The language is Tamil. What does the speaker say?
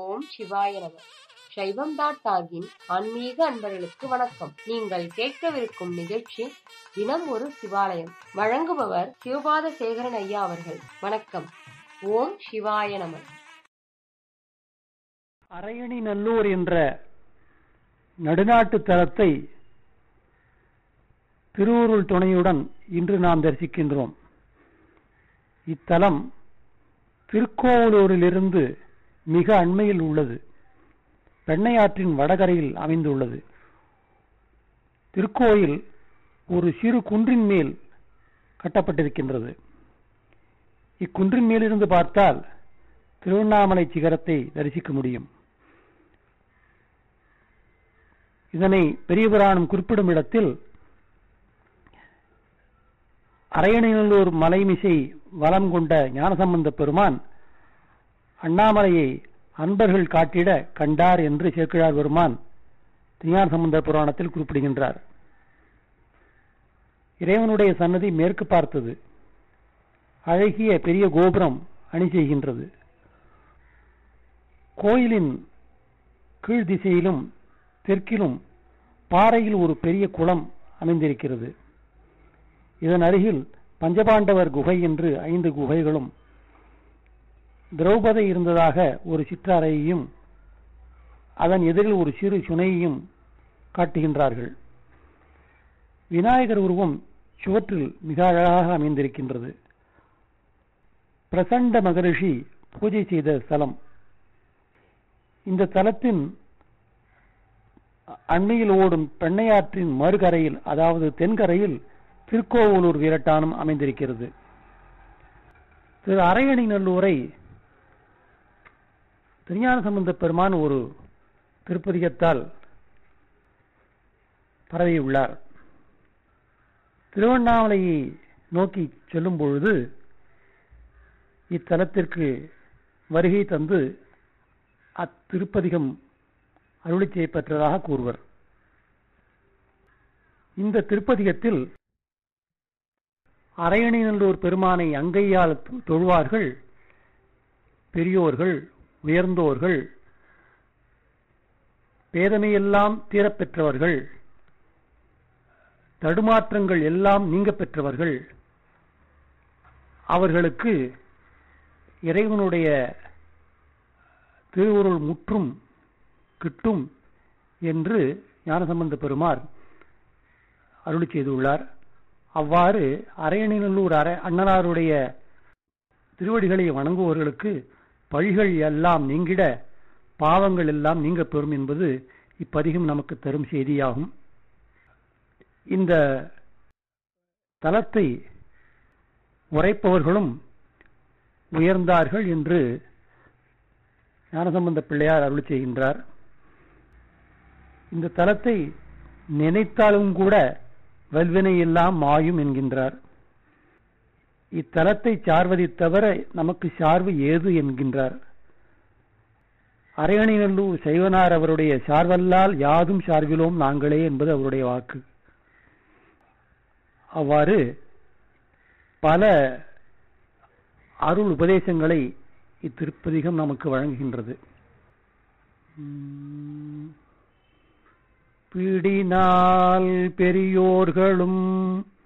ஓம் சிவாய நம சைவம் டாட் டாகின் ஆன்மீக அன்பர்களுக்கு வணக்கம் நீங்கள் கேட்கவிருக்கும் நிகழ்ச்சி தினம் ஒரு சிவாலயம் வழங்குபவர் சிவபாத சேகரன் ஐயா அவர்கள் வணக்கம் ஓம் சிவாய நம அரையணி நல்லூர் என்ற நடுநாட்டு தலத்தை திருவுருள் துணையுடன் இன்று நாம் தரிசிக்கின்றோம் இத்தலம் திருக்கோவலூரிலிருந்து மிக அண்மையில் உள்ளது பெண்ணையாற்றின் வடகரையில் அமைந்துள்ளது திருக்கோயில் ஒரு சிறு குன்றின் மேல் கட்டப்பட்டிருக்கின்றது இக்குன்றின் மேலிருந்து பார்த்தால் திருவண்ணாமலை சிகரத்தை தரிசிக்க முடியும் இதனை பெரிய புராணம் குறிப்பிடும் இடத்தில் அரையணைநல்லூர் மலைமிசை வலம் கொண்ட ஞானசம்பந்த பெருமான் அண்ணாமலையை அன்பர்கள் காட்டிட கண்டார் என்று சேக்கிழார் பெருமான் ஞான சம்பந்த புராணத்தில் குறிப்பிடுகின்றார் இறைவனுடைய சன்னதி மேற்கு பார்த்தது அழகிய பெரிய கோபுரம் அணி செய்கின்றது கோயிலின் கீழ் திசையிலும் தெற்கிலும் பாறையில் ஒரு பெரிய குளம் அமைந்திருக்கிறது இதன் அருகில் பஞ்சபாண்டவர் குகை என்று ஐந்து குகைகளும் திரௌபதி இருந்ததாக ஒரு சிற்றறையையும் அதன் எதிரில் ஒரு சிறு சுனையையும் காட்டுகின்றார்கள் விநாயகர் உருவம் சுவற்றில் மிக அழகாக அமைந்திருக்கின்றது பிரசண்ட மகரிஷி பூஜை செய்த ஸ்தலம் இந்த தலத்தின் அண்மையில் ஓடும் பெண்ணையாற்றின் மறுகரையில் அதாவது தென்கரையில் திருக்கோவலூர் வீரட்டானம் அமைந்திருக்கிறது திரு அரையணி நல்லூரை திருஞான சம்பந்த பெருமான் ஒரு திருப்பதிகத்தால் பரவியுள்ளார் திருவண்ணாமலையை நோக்கி செல்லும் பொழுது இத்தலத்திற்கு வருகை தந்து அத்திருப்பதிகம் அருளி செய்யப்பெற்றதாக கூறுவர் இந்த திருப்பதிகத்தில் அரையணிநல்லூர் பெருமானை அங்கையால் தொழுவார்கள் பெரியோர்கள் உயர்ந்தோர்கள் பேதமையெல்லாம் தீரப்பெற்றவர்கள் தடுமாற்றங்கள் எல்லாம் நீங்க பெற்றவர்கள் அவர்களுக்கு இறைவனுடைய திருவுருள் முற்றும் கிட்டும் என்று ஞானசம்பந்த பெருமார் அருளி செய்துள்ளார் அவ்வாறு அரையணிநல்லூர் அரை அண்ணனாருடைய திருவடிகளை வணங்குபவர்களுக்கு பழிகள் எல்லாம் நீங்கிட பாவங்கள் எல்லாம் நீங்க பெறும் என்பது இப்பதிகம் நமக்கு தரும் செய்தியாகும் இந்த தலத்தை உரைப்பவர்களும் உயர்ந்தார்கள் என்று ஞானசம்பந்த பிள்ளையார் அருள் செய்கின்றார் இந்த தலத்தை நினைத்தாலும் கூட வல்வினை எல்லாம் மாயும் என்கின்றார் இத்தலத்தை சார்வதை தவிர நமக்கு சார்பு ஏது என்கின்றார் அரையணிநல்லூர் சைவனார் அவருடைய சார்வல்லால் யாதும் சார்பிலோம் நாங்களே என்பது அவருடைய வாக்கு அவ்வாறு பல அருள் உபதேசங்களை இத்திருப்பதிகம் நமக்கு வழங்குகின்றது பிடினால் பெரியோர்களும்